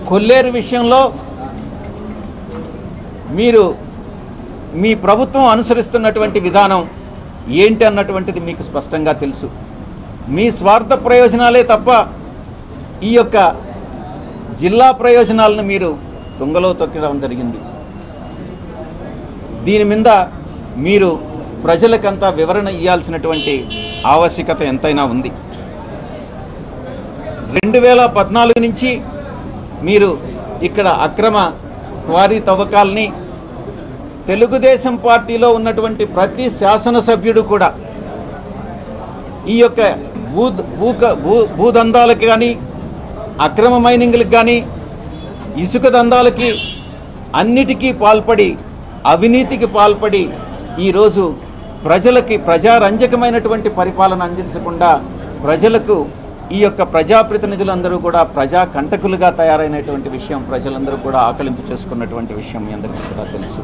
కొల్లేరు విషయంలో మీరు మీ ప్రభుత్వం అనుసరిస్తున్నటువంటి విధానం ఏంటి అన్నటువంటిది మీకు స్పష్టంగా తెలుసు మీ స్వార్థ ప్రయోజనాలే తప్ప ఈ యొక్క జిల్లా ప్రయోజనాలను మీరు తుంగలో తొక్కడం జరిగింది దీని మీద మీరు ప్రజలకంతా వివరణ ఇవ్వాల్సినటువంటి ఆవశ్యకత ఎంతైనా ఉంది రెండు వేల పద్నాలుగు నుంచి మీరు ఇక్కడ అక్రమ క్వారీ తవ్వకాల్ని తెలుగుదేశం పార్టీలో ఉన్నటువంటి ప్రతి శాసనసభ్యుడు కూడా ఈ యొక్క భూ భూక భూ భూదందాలకు కానీ అక్రమ మైనింగ్లకు కానీ ఇసుక దందాలకి అన్నిటికీ పాల్పడి అవినీతికి పాల్పడి ఈరోజు ప్రజలకి ప్రజారంజకమైనటువంటి పరిపాలన అందించకుండా ప్రజలకు ఈ యొక్క ప్రజాప్రతినిధులందరూ కూడా ప్రజా కంటకులుగా తయారైనటువంటి విషయం ప్రజలందరూ కూడా ఆకలింపు చేసుకున్నటువంటి విషయం మీ అందరికీ కూడా తెలుసు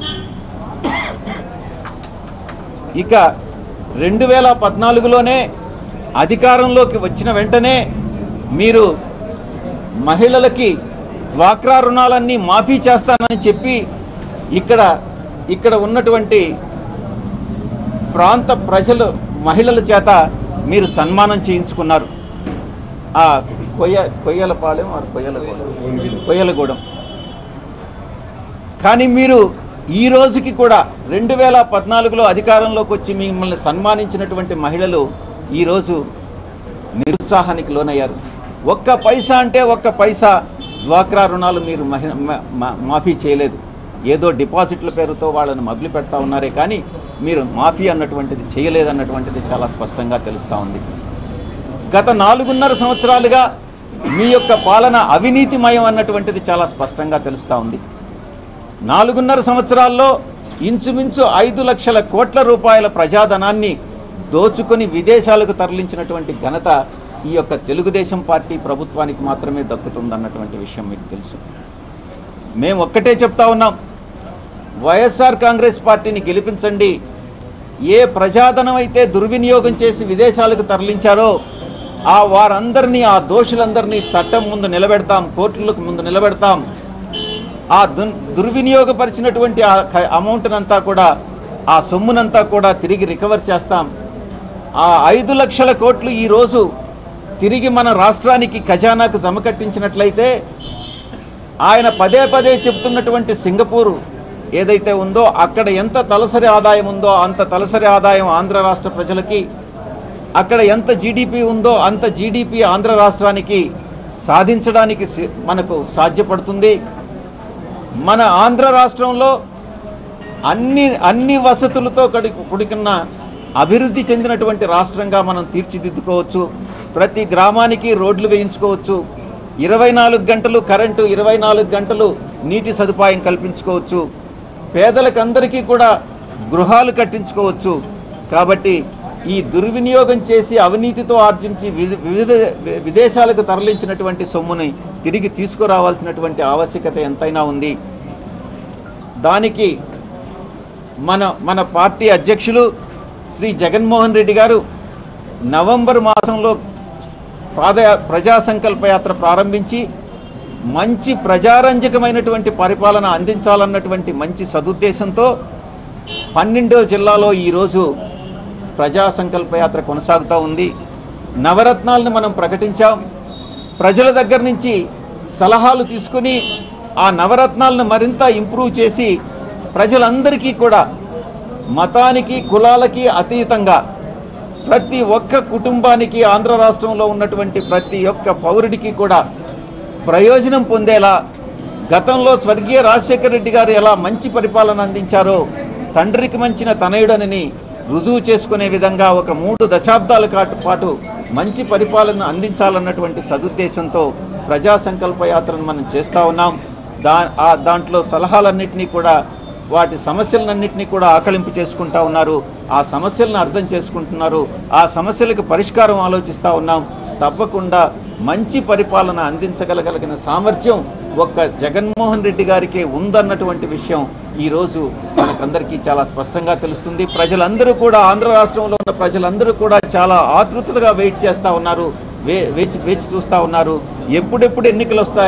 ఇక రెండు వేల పద్నాలుగులోనే అధికారంలోకి వచ్చిన వెంటనే మీరు మహిళలకి డ్వాక్రా రుణాలన్నీ మాఫీ చేస్తానని చెప్పి ఇక్కడ ఇక్కడ ఉన్నటువంటి ప్రాంత ప్రజలు మహిళల చేత మీరు సన్మానం చేయించుకున్నారు ఆ కొయ్య కొయ్యలపాలెం ఆ కొయ్యలగూడెం కొయ్యలగూడెం కానీ మీరు ఈ రోజుకి కూడా రెండు వేల పద్నాలుగులో అధికారంలోకి వచ్చి మిమ్మల్ని సన్మానించినటువంటి మహిళలు ఈరోజు నిరుత్సాహానికి లోనయ్యారు ఒక్క పైసా అంటే ఒక్క పైసా డ్వాక్రా రుణాలు మీరు మహి మా- మా- మాఫీ చేయలేదు ఏదో డిపాజిట్ల పేరుతో వాళ్ళని మభ్య పెడతా ఉన్నారే కానీ మీరు మాఫీ అన్నటువంటిది చేయలేదన్నటువంటిది చాలా స్పష్టంగా తెలుస్తూ ఉంది గత నాలుగున్నర సంవత్సరాలుగా మీ యొక్క పాలన అవినీతిమయం అన్నటువంటిది చాలా స్పష్టంగా తెలుస్తూ ఉంది నాలుగున్నర సంవత్సరాల్లో ఇంచుమించు ఐదు లక్షల కోట్ల రూపాయల ప్రజాధనాన్ని దోచుకొని విదేశాలకు తరలించినటువంటి ఘనత ఈ యొక్క తెలుగుదేశం పార్టీ ప్రభుత్వానికి మాత్రమే దక్కుతుందన్నటువంటి విషయం మీకు తెలుసు మేము ఒక్కటే చెప్తా ఉన్నాం వైఎస్ఆర్ కాంగ్రెస్ పార్టీని గెలిపించండి ఏ ప్రజాధనం అయితే దుర్వినియోగం చేసి విదేశాలకు తరలించారో ఆ వారందరినీ ఆ దోషులందరినీ చట్టం ముందు నిలబెడతాం కోర్టులకు ముందు నిలబెడతాం ఆ దున్ దుర్వినియోగపరిచినటువంటి ఆ క- అమౌంట్నంతా కూడా ఆ సొమ్మునంతా కూడా తిరిగి రికవర్ చేస్తాం ఆ ఐదు లక్షల కోట్లు ఈరోజు తిరిగి మన రాష్ట్రానికి ఖజానాకు జమ కట్టించినట్లయితే ఆయన పదే పదే చెప్తున్నటువంటి సింగపూర్ ఏదైతే ఉందో అక్కడ ఎంత తలసరి ఆదాయం ఉందో అంత తలసరి ఆదాయం ఆంధ్ర రాష్ట్ర ప్రజలకి అక్కడ ఎంత జీడిపి ఉందో అంత జీడిపి ఆంధ్ర రాష్ట్రానికి సాధించడానికి సి- మనకు సాధ్యపడుతుంది మన ఆంధ్ర రాష్ట్రంలో అన్ని అన్ని వసతులతో కడి కుడికున్న అభివృద్ధి చెందినటువంటి రాష్ట్రంగా మనం తీర్చిదిద్దుకోవచ్చు ప్రతి గ్రామానికి రోడ్లు వేయించుకోవచ్చు ఇరవై నాలుగు గంటలు కరెంటు ఇరవై నాలుగు గంటలు నీటి సదుపాయం కల్పించుకోవచ్చు పేదలకు అందరికీ కూడా గృహాలు కట్టించుకోవచ్చు కాబట్టి ఈ దుర్వినియోగం చేసి అవినీతితో ఆర్జించి వివి- వివిధ విదేశాలకు తరలించినటువంటి సొమ్ముని తిరిగి తీసుకురావాల్సినటువంటి ఆవశ్యకత ఎంతైనా ఉంది దానికి మన మన పార్టీ అధ్యక్షులు శ్రీ జగన్మోహన్ రెడ్డి గారు నవంబర్ మాసంలో పాద ప్రజా సంకల్ప యాత్ర ప్రారంభించి మంచి ప్రజారంజకమైనటువంటి పరిపాలన అందించాలన్నటువంటి మంచి సదుద్దేశంతో పన్నెండో జిల్లాలో ఈరోజు ప్రజా సంకల్ప యాత్ర కొనసాగుతూ ఉంది నవరత్నాలను మనం ప్రకటించాం ప్రజల దగ్గర నుంచి సలహాలు తీసుకుని ఆ నవరత్నాలను మరింత ఇంప్రూవ్ చేసి ప్రజలందరికీ కూడా మతానికి కులాలకి అతీతంగా ప్రతి ఒక్క కుటుంబానికి ఆంధ్ర రాష్ట్రంలో ఉన్నటువంటి ప్రతి ఒక్క పౌరుడికి కూడా ప్రయోజనం పొందేలా గతంలో స్వర్గీయ రాజశేఖర రెడ్డి గారు ఎలా మంచి పరిపాలన అందించారో తండ్రికి మంచిన తనయుడనని రుజువు చేసుకునే విధంగా ఒక మూడు దశాబ్దాల కాటు పాటు మంచి పరిపాలన అందించాలన్నటువంటి సదుద్దేశంతో ప్రజా సంకల్ప యాత్రను మనం చేస్తూ ఉన్నాం దా ఆ దాంట్లో సలహాలన్నింటినీ కూడా వాటి సమస్యలన్నింటినీ కూడా ఆకలింపు చేసుకుంటా ఉన్నారు ఆ సమస్యలను అర్థం చేసుకుంటున్నారు ఆ సమస్యలకు పరిష్కారం ఆలోచిస్తూ ఉన్నాం తప్పకుండా మంచి పరిపాలన అందించగలగలిగిన సామర్థ్యం ఒక్క జగన్మోహన్ రెడ్డి గారికే ఉందన్నటువంటి విషయం ఈరోజు మనకందరికీ చాలా స్పష్టంగా తెలుస్తుంది ప్రజలందరూ కూడా ఆంధ్ర రాష్ట్రంలో ఉన్న ప్రజలందరూ కూడా చాలా ఆతృతగా వెయిట్ చేస్తూ ఉన్నారు వే వేచి వేచి చూస్తూ ఉన్నారు ఎప్పుడెప్పుడు ఎన్నికలు వస్తాయా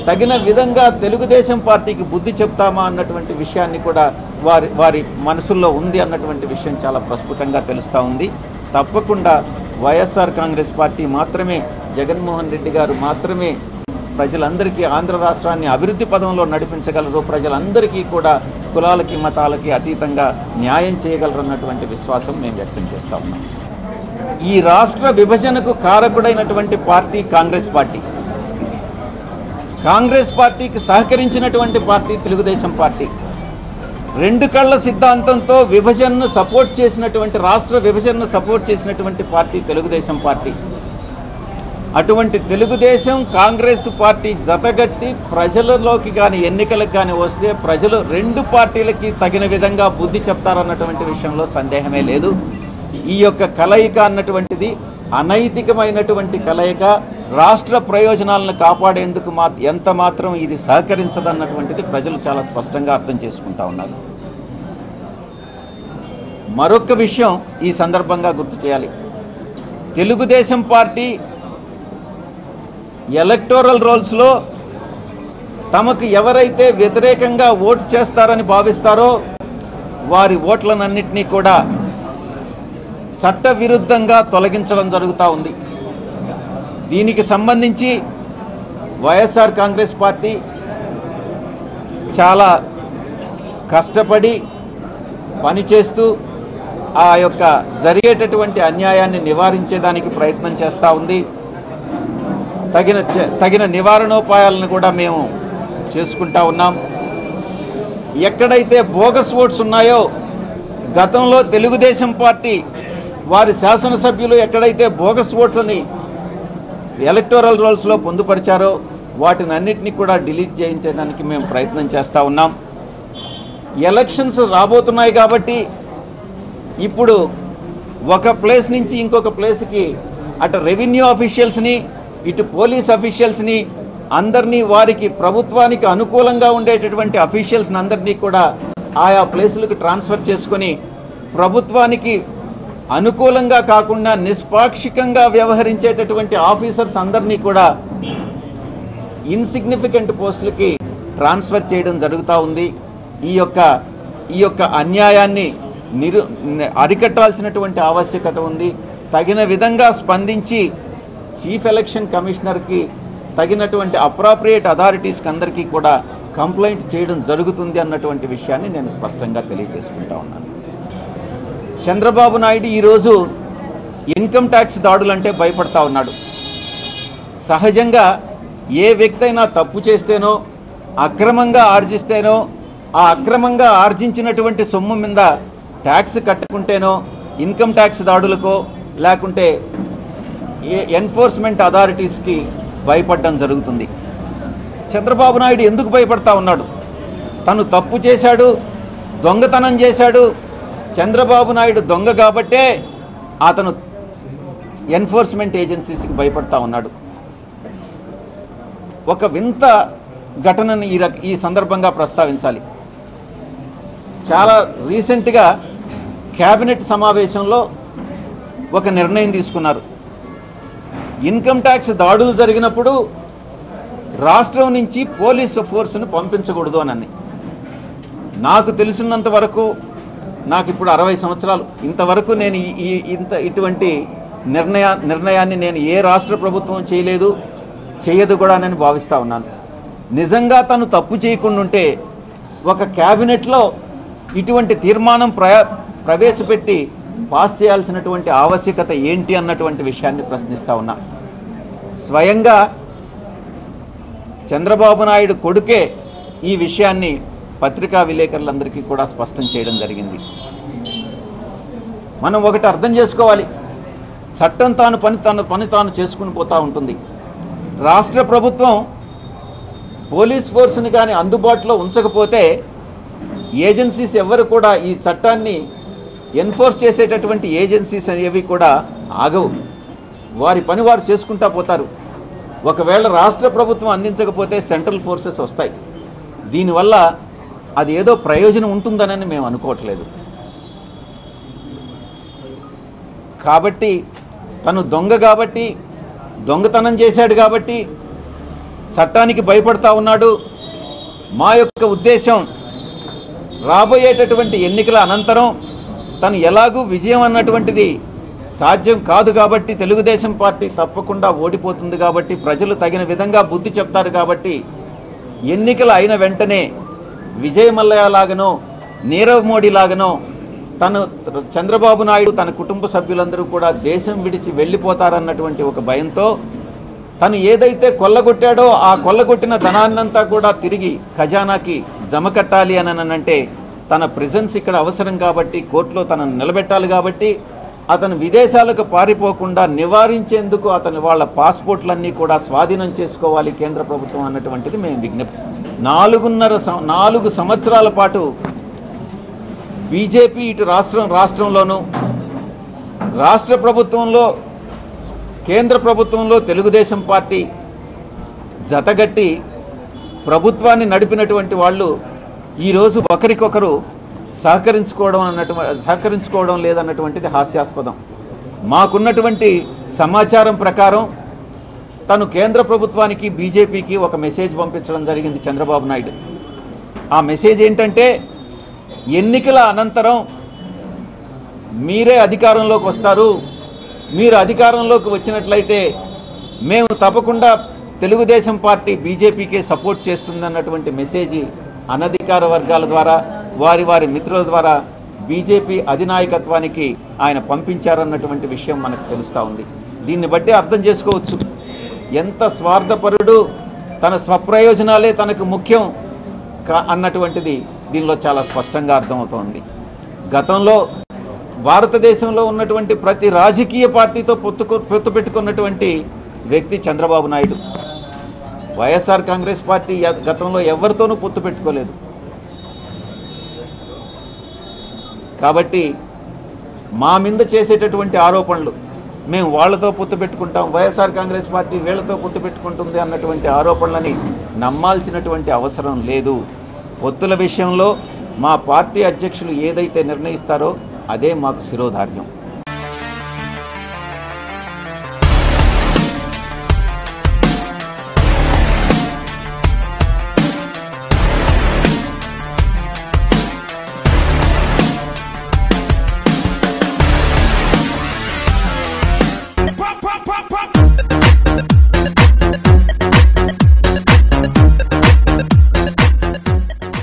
తగిన విధంగా తెలుగుదేశం పార్టీకి బుద్ధి చెప్తామా అన్నటువంటి విషయాన్ని కూడా వారి వారి మనసుల్లో ఉంది అన్నటువంటి విషయం చాలా ప్రస్ఫుటంగా తెలుస్తూ ఉంది తప్పకుండా వైఎస్ఆర్ కాంగ్రెస్ పార్టీ మాత్రమే జగన్మోహన్ రెడ్డి గారు మాత్రమే ప్రజలందరికీ ఆంధ్ర రాష్ట్రాన్ని అభివృద్ధి పదంలో నడిపించగలరు ప్రజలందరికీ కూడా కులాలకి మతాలకి అతీతంగా న్యాయం చేయగలరు అన్నటువంటి విశ్వాసం మేము వ్యక్తం చేస్తా ఉన్నాం ఈ రాష్ట్ర విభజనకు కారకుడైనటువంటి పార్టీ కాంగ్రెస్ పార్టీ కాంగ్రెస్ పార్టీకి సహకరించినటువంటి పార్టీ తెలుగుదేశం పార్టీ రెండు కళ్ళ సిద్ధాంతంతో విభజనను సపోర్ట్ చేసినటువంటి రాష్ట్ర విభజనను సపోర్ట్ చేసినటువంటి పార్టీ తెలుగుదేశం పార్టీ అటువంటి తెలుగుదేశం కాంగ్రెస్ పార్టీ జతగట్టి ప్రజలలోకి కానీ ఎన్నికలకు కానీ వస్తే ప్రజలు రెండు పార్టీలకి తగిన విధంగా బుద్ధి చెప్తారన్నటువంటి విషయంలో సందేహమే లేదు ఈ యొక్క కలయిక అన్నటువంటిది అనైతికమైనటువంటి కలయిక రాష్ట్ర ప్రయోజనాలను కాపాడేందుకు మా ఎంత మాత్రం ఇది సహకరించదన్నటువంటిది ప్రజలు చాలా స్పష్టంగా అర్థం చేసుకుంటా ఉన్నారు మరొక విషయం ఈ సందర్భంగా గుర్తు చేయాలి తెలుగుదేశం పార్టీ ఎలక్టోరల్ రోల్స్లో తమకు ఎవరైతే వ్యతిరేకంగా ఓటు చేస్తారని భావిస్తారో వారి ఓట్లనన్నింటినీ కూడా చట్ట విరుద్ధంగా తొలగించడం జరుగుతూ ఉంది దీనికి సంబంధించి వైఎస్ఆర్ కాంగ్రెస్ పార్టీ చాలా కష్టపడి పనిచేస్తూ ఆ యొక్క జరిగేటటువంటి అన్యాయాన్ని నివారించేదానికి ప్రయత్నం చేస్తూ ఉంది తగిన చ- తగిన నివారణోపాయాలను కూడా మేము చేసుకుంటా ఉన్నాం ఎక్కడైతే బోగస్ ఓట్స్ ఉన్నాయో గతంలో తెలుగుదేశం పార్టీ వారి శాసనసభ్యులు ఎక్కడైతే బోగస్ ఓట్స్ అని ఎలక్టోరల్ రోల్స్లో పొందుపరిచారో వాటిని అన్నిటినీ కూడా డిలీట్ చేయించేదానికి మేము ప్రయత్నం చేస్తూ ఉన్నాం ఎలక్షన్స్ రాబోతున్నాయి కాబట్టి ఇప్పుడు ఒక ప్లేస్ నుంచి ఇంకొక ప్లేస్కి అటు రెవెన్యూ అఫీషియల్స్ని ఇటు పోలీస్ అఫీషియల్స్ని అందరినీ వారికి ప్రభుత్వానికి అనుకూలంగా ఉండేటటువంటి అఫీషియల్స్ని అందరినీ కూడా ఆయా ప్లేసులకు ట్రాన్స్ఫర్ చేసుకొని ప్రభుత్వానికి అనుకూలంగా కాకుండా నిష్పాక్షికంగా వ్యవహరించేటటువంటి ఆఫీసర్స్ అందరినీ కూడా ఇన్సిగ్నిఫికెంట్ పోస్టులకి ట్రాన్స్ఫర్ చేయడం జరుగుతూ ఉంది ఈ యొక్క ఈ యొక్క అన్యాయాన్ని నిరు అరికట్టాల్సినటువంటి ఆవశ్యకత ఉంది తగిన విధంగా స్పందించి చీఫ్ ఎలక్షన్ కమిషనర్కి తగినటువంటి అప్రాప్రియేట్ అథారిటీస్కి అందరికీ కూడా కంప్లైంట్ చేయడం జరుగుతుంది అన్నటువంటి విషయాన్ని నేను స్పష్టంగా తెలియజేసుకుంటా ఉన్నాను చంద్రబాబు నాయుడు ఈరోజు ఇన్కమ్ ట్యాక్స్ దాడులంటే భయపడతా ఉన్నాడు సహజంగా ఏ వ్యక్తి అయినా తప్పు చేస్తేనో అక్రమంగా ఆర్జిస్తేనో ఆ అక్రమంగా ఆర్జించినటువంటి సొమ్ము మీద ట్యాక్స్ కట్టుకుంటేనో ఇన్కమ్ ట్యాక్స్ దాడులకో లేకుంటే ఏ ఎన్ఫోర్స్మెంట్ అథారిటీస్కి భయపడడం జరుగుతుంది చంద్రబాబు నాయుడు ఎందుకు భయపడతా ఉన్నాడు తను తప్పు చేశాడు దొంగతనం చేశాడు చంద్రబాబు నాయుడు దొంగ కాబట్టే అతను ఎన్ఫోర్స్మెంట్ ఏజెన్సీస్కి భయపడతా ఉన్నాడు ఒక వింత ఘటనని ఈ రక ఈ సందర్భంగా ప్రస్తావించాలి చాలా రీసెంట్గా క్యాబినెట్ సమావేశంలో ఒక నిర్ణయం తీసుకున్నారు ఇన్కమ్ ట్యాక్స్ దాడులు జరిగినప్పుడు రాష్ట్రం నుంచి పోలీసు ఫోర్స్ను పంపించకూడదు అని నాకు తెలిసినంత వరకు నాకు ఇప్పుడు అరవై సంవత్సరాలు ఇంతవరకు నేను ఈ- ఈ ఇంత ఇటువంటి నిర్ణయ నిర్ణయాన్ని నేను ఏ రాష్ట్ర ప్రభుత్వం చేయలేదు చేయదు కూడా అని భావిస్తూ ఉన్నాను నిజంగా తను తప్పు చేయకుండా ఉంటే ఒక క్యాబినెట్లో ఇటువంటి తీర్మానం ప్ర ప్రవేశపెట్టి పాస్ చేయాల్సినటువంటి ఆవశ్యకత ఏంటి అన్నటువంటి విషయాన్ని ప్రశ్నిస్తూ ఉన్నా స్వయంగా చంద్రబాబు నాయుడు కొడుకే ఈ విషయాన్ని పత్రికా విలేకరులందరికీ కూడా స్పష్టం చేయడం జరిగింది మనం ఒకటి అర్థం చేసుకోవాలి చట్టం తాను పని తాను పని తాను చేసుకుని పోతూ ఉంటుంది రాష్ట్ర ప్రభుత్వం పోలీస్ ఫోర్స్ని కానీ అందుబాటులో ఉంచకపోతే ఏజెన్సీస్ ఎవరు కూడా ఈ చట్టాన్ని ఎన్ఫోర్స్ చేసేటటువంటి ఏజెన్సీస్ అనేవి కూడా ఆగవు వారి పని వారు చేసుకుంటా పోతారు ఒకవేళ రాష్ట్ర ప్రభుత్వం అందించకపోతే సెంట్రల్ ఫోర్సెస్ వస్తాయి దీనివల్ల అది ఏదో ప్రయోజనం ఉంటుందనని మేము అనుకోవట్లేదు కాబట్టి తను దొంగ కాబట్టి దొంగతనం చేశాడు కాబట్టి చట్టానికి భయపడతా ఉన్నాడు మా యొక్క ఉద్దేశం రాబోయేటటువంటి ఎన్నికల అనంతరం తను ఎలాగూ విజయం అన్నటువంటిది సాధ్యం కాదు కాబట్టి తెలుగుదేశం పార్టీ తప్పకుండా ఓడిపోతుంది కాబట్టి ప్రజలు తగిన విధంగా బుద్ధి చెప్తారు కాబట్టి ఎన్నికలు అయిన వెంటనే విజయ్ మల్లయ్య లాగనో నీరవ్ మోడీ లాగనో తను చంద్రబాబు నాయుడు తన కుటుంబ సభ్యులందరూ కూడా దేశం విడిచి వెళ్ళిపోతారన్నటువంటి ఒక భయంతో తను ఏదైతే కొల్లగొట్టాడో ఆ కొల్లగొట్టిన ధనాన్నంతా కూడా తిరిగి ఖజానాకి జమ కట్టాలి అని అంటే తన ప్రెజెన్స్ ఇక్కడ అవసరం కాబట్టి కోర్టులో తనను నిలబెట్టాలి కాబట్టి అతను విదేశాలకు పారిపోకుండా నివారించేందుకు అతని వాళ్ళ పాస్పోర్ట్లన్నీ కూడా స్వాధీనం చేసుకోవాలి కేంద్ర ప్రభుత్వం అన్నటువంటిది మేము విజ్ఞప్తి నాలుగున్నర సం- నాలుగు సంవత్సరాల పాటు బీజేపీ ఇటు రాష్ట్రం రాష్ట్రంలోనూ రాష్ట్ర ప్రభుత్వంలో కేంద్ర ప్రభుత్వంలో తెలుగుదేశం పార్టీ జతగట్టి ప్రభుత్వాన్ని నడిపినటువంటి వాళ్ళు ఈరోజు ఒకరికొకరు సహకరించుకోవడం అన్నట్టు సహకరించుకోవడం లేదన్నటువంటిది హాస్యాస్పదం మాకున్నటువంటి సమాచారం ప్రకారం తను కేంద్ర ప్రభుత్వానికి బీజేపీకి ఒక మెసేజ్ పంపించడం జరిగింది చంద్రబాబు నాయుడు ఆ మెసేజ్ ఏంటంటే ఎన్నికల అనంతరం మీరే అధికారంలోకి వస్తారు మీరు అధికారంలోకి వచ్చినట్లయితే మేము తప్పకుండా తెలుగుదేశం పార్టీ బీజేపీకే సపోర్ట్ చేస్తుందన్నటువంటి మెసేజ్ అనధికార వర్గాల ద్వారా వారి వారి మిత్రుల ద్వారా బీజేపీ అధినాయకత్వానికి ఆయన పంపించారన్నటువంటి విషయం మనకు తెలుస్తూ ఉంది దీన్ని బట్టి అర్థం చేసుకోవచ్చు ఎంత స్వార్థపరుడు తన స్వప్రయోజనాలే తనకు ముఖ్యం కా అన్నటువంటిది దీనిలో చాలా స్పష్టంగా అర్థమవుతోంది గతంలో భారతదేశంలో ఉన్నటువంటి ప్రతి రాజకీయ పార్టీతో పొత్తుకు పొత్తు పెట్టుకున్నటువంటి వ్యక్తి చంద్రబాబు నాయుడు వైఎస్ఆర్ కాంగ్రెస్ పార్టీ ఎ- గతంలో ఎవరితోనూ పొత్తు పెట్టుకోలేదు కాబట్టి మా మీద చేసేటటువంటి ఆరోపణలు మేము వాళ్ళతో పొత్తు పెట్టుకుంటాం వైఎస్ఆర్ కాంగ్రెస్ పార్టీ వీళ్ళతో పొత్తు పెట్టుకుంటుంది అన్నటువంటి ఆరోపణలని నమ్మాల్సినటువంటి అవసరం లేదు పొత్తుల విషయంలో మా పార్టీ అధ్యక్షులు ఏదైతే నిర్ణయిస్తారో అదే మాకు శిరోధార్యం